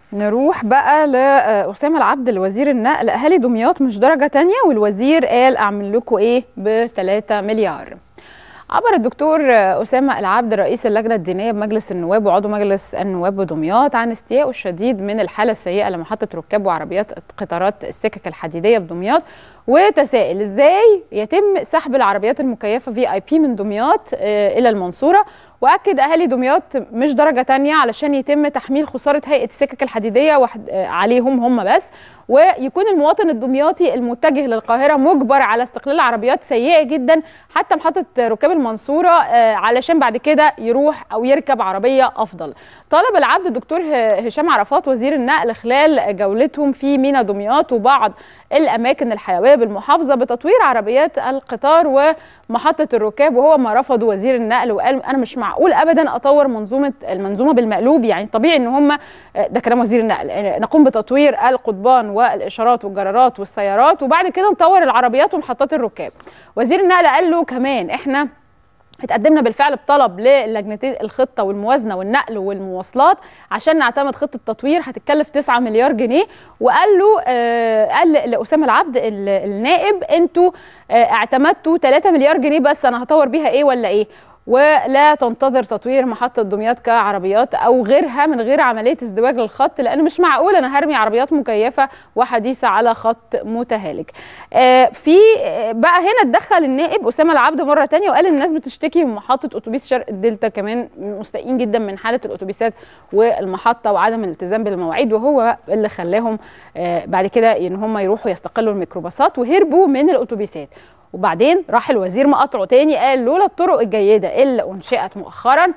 نروح بقى لأسامة العبد الوزير النقل أهالي دمياط مش درجة تانية والوزير قال أعمل لكم إيه ب 3 مليار عبر الدكتور أسامة العبد رئيس اللجنة الدينية بمجلس النواب وعضو مجلس النواب بدمياط عن استيائه الشديد من الحالة السيئة لمحطة ركاب وعربيات قطارات السكك الحديدية بدمياط وتساءل ازاي يتم سحب العربيات المكيفة في اي بي من دمياط إلى المنصورة واكد اهالي دمياط مش درجه تانية علشان يتم تحميل خساره هيئه السكك الحديديه عليهم هم بس ويكون المواطن الدمياطي المتجه للقاهره مجبر على استقلال عربيات سيئه جدا حتى محطه ركاب المنصوره علشان بعد كده يروح او يركب عربيه افضل. طالب العبد الدكتور هشام عرفات وزير النقل خلال جولتهم في مينا دمياط وبعض الاماكن الحيويه بالمحافظه بتطوير عربيات القطار ومحطه الركاب وهو ما رفضه وزير النقل وقال انا مش معقول ابدا اطور منظومه المنظومه بالمقلوب يعني طبيعي ان هم ده كلام وزير النقل نقوم بتطوير القضبان والاشارات والجرارات والسيارات وبعد كده نطور العربيات ومحطات الركاب وزير النقل قال له كمان احنا اتقدمنا بالفعل بطلب للجنتين الخطه والموازنه والنقل والمواصلات عشان نعتمد خطه تطوير هتتكلف 9 مليار جنيه وقال له آه قال لاسامه العبد النائب انتوا آه اعتمدتوا 3 مليار جنيه بس انا هطور بيها ايه ولا ايه ولا تنتظر تطوير محطة دمياط كعربيات أو غيرها من غير عملية ازدواج للخط لأن مش معقول أنا هرمي عربيات مكيفة وحديثة على خط متهالك. آه في بقى هنا اتدخل النائب أسامة العبد مرة تانية وقال الناس بتشتكي من محطة أتوبيس شرق الدلتا كمان مستائين جدا من حالة الأتوبيسات والمحطة وعدم الالتزام بالمواعيد وهو اللي خلاهم آه بعد كده إن هم يروحوا يستقلوا الميكروباصات وهربوا من الأتوبيسات. وبعدين راح الوزير مقاطعه تاني قال لولا الطرق الجيده اللي انشئت مؤخرا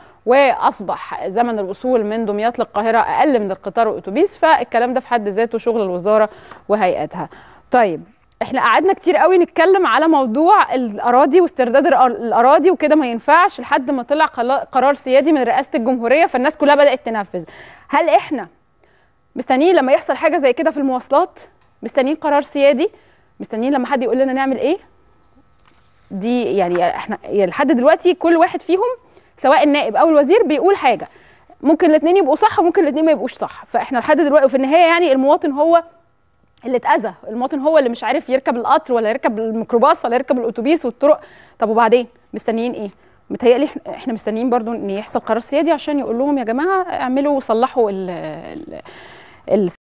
واصبح زمن الوصول من دمياط للقاهره اقل من القطار والاتوبيس فالكلام ده في حد ذاته شغل الوزاره وهيئتها. طيب احنا قعدنا كتير قوي نتكلم على موضوع الاراضي واسترداد الاراضي وكده ما ينفعش لحد ما طلع قرار سيادي من رئاسه الجمهوريه فالناس كلها بدات تنفذ. هل احنا مستنيين لما يحصل حاجه زي كده في المواصلات؟ مستنيين قرار سيادي؟ مستنيين لما حد يقول لنا نعمل ايه؟ دي يعني احنا يعني لحد دلوقتي كل واحد فيهم سواء النائب او الوزير بيقول حاجه ممكن الاثنين يبقوا صح وممكن الاثنين ما يبقوش صح فاحنا لحد دلوقتي وفي النهايه يعني المواطن هو اللي اتاذى المواطن هو اللي مش عارف يركب القطر ولا يركب الميكروباص ولا يركب الاتوبيس والطرق طب وبعدين مستنيين ايه متهيألي احنا مستنيين برضو ان يحصل قرار سيادي عشان يقول لهم يا جماعه اعملوا صلحوا ال ال